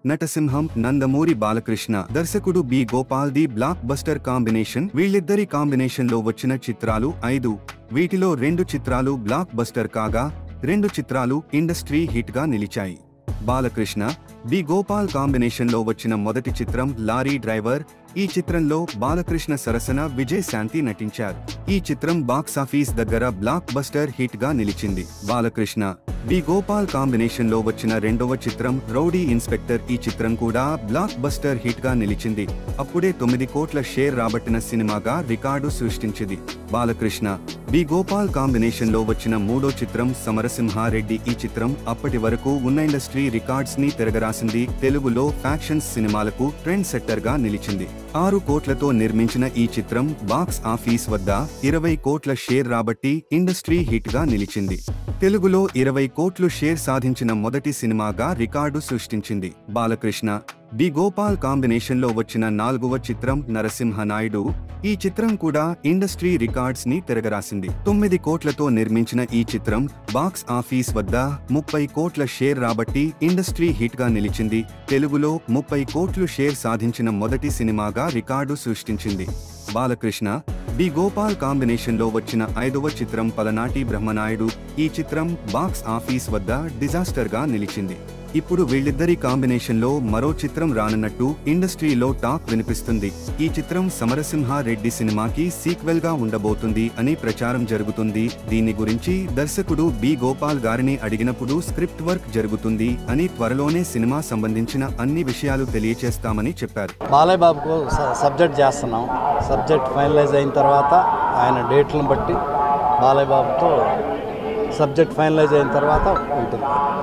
నటసింహం నందమూరి బాలకృష్ణ దర్శకుడు B Gopal the blockbuster combination వీళ్ళిద్దరి combination లో వచ్చిన చిత్రాలు ఐదు వీటిలో రెండు చిత్రాలు బ్లాక్ బస్టర్ కాగా రెండు చిత్రాలు ఇండస్ట్రీ హిట్ గా నిలిచాయి బాలకృష్ణ బి గోపాల్ కాంబినేషన్ లో వచ్చిన మొదటి చిత్రం లారీ డ్రైవర్ ఈ చిత్రంలో బాలకృష్ణ సరసన విజయ్ శాంతి నటించారు ఈ చిత్రం బాక్సాఫీస్ దగ్గర బ్లాక్ బస్టర్ హిట్ గా నిలిచింది బాలకృష్ణ బి గోపాల్ కాంబినేషన్ లో వచ్చిన రెండవ చిత్రం రౌడీ ఇన్స్పెక్టర్ ఈ చిత్రం కూడా బ్లాక్ బస్టర్ హిట్ గా నిలిచింది అప్పుడే తొమ్మిది కోట్ల షేర్ రాబట్టిన సినిమాగా రికార్డు సృష్టించింది బాలకృష్ణ బి గోపాల్ కాంబినేషన్ లో వచ్చిన మూడో చిత్రం సమరసింహారెడ్డి ఈ చిత్రం అప్పటి వరకు ఉన్న ఇండస్ట్రీ రికార్డ్స్ ని తిరగరాసింది తెలుగులో ఫ్యాక్షన్స్ సినిమాలకు ట్రెండ్ సెట్టర్ గా నిలిచింది ఆరు కోట్లతో నిర్మించిన ఈ చిత్రం బాక్స్ ఆఫీస్ వద్ద ఇరవై కోట్ల షేర్ రాబట్టి ఇండస్ట్రీ హిట్ గా నిలిచింది తెలుగులో ఇరవై కోట్లు షేర్ సాధించిన మొదటి సినిమాగా రికార్డు సృష్టించింది బాలకృష్ణ బి గోపాల్ కాంబినేషన్ లో వచ్చిన నాలుగవ చిత్రం నరసింహ నాయుడు ఈ చిత్రం కూడా ఇండస్ట్రీ రికార్డ్స్ ని తిరగరాసింది తొమ్మిది కోట్లతో నిర్మించిన ఈ చిత్రం బాక్స్ ఆఫీస్ వద్ద ముప్పై కోట్ల షేర్ రాబట్టి ఇండస్ట్రీ హిట్ గా నిలిచింది తెలుగులో ముప్పై కోట్లు షేర్ సాధించిన మొదటి సినిమాగా రికార్డు సృష్టించింది బాలకృష్ణ బి గోపాల్ కాంబినేషన్ లో వచ్చిన ఐదవ చిత్రం పలనాటి బ్రహ్మనాయుడు ఈ చిత్రం బాక్స్ ఆఫీస్ వద్ద డిజాస్టర్ గా నిలిచింది ఇప్పుడు వీళ్ళిద్దరి కాంబినేషన్ లో మరో చిత్రం రానున్నట్టు ఇండస్ట్రీలో టాక్ వినిపిస్తుంది ఈ చిత్రం సమరసింహ రెడ్డి సినిమాకి సీక్వెల్ గా ఉండబోతుంది అని ప్రచారం జరుగుతుంది దీని గురించి దర్శకుడు బి గోపాల్ గారిని అడిగినప్పుడు స్క్రిప్ట్ వర్క్ జరుగుతుంది అని త్వరలోనే సినిమా సంబంధించిన అన్ని విషయాలు తెలియచేస్తామని చెప్పారు బాలయ్య బాబుకు స- సబ్జెక్ట్ చేస్తున్నాం సబ్జెక్ట్ ఫైనలైజ్ అయిన తర్వాత ఆయన డేట్లను బట్టి బాలయ్య బాబుతో సబ్జెక్ట్ ఫైనలైజ్ అయిన తర్వాత ఉంటుంది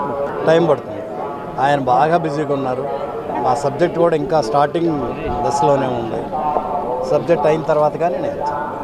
టైం పడుతుంది ఆయన బాగా బిజీగా ఉన్నారు మా సబ్జెక్ట్ కూడా ఇంకా స్టార్టింగ్ దశలోనే ఉంది సబ్జెక్ట్ అయిన తర్వాత కానీ నేను చెప్తాను.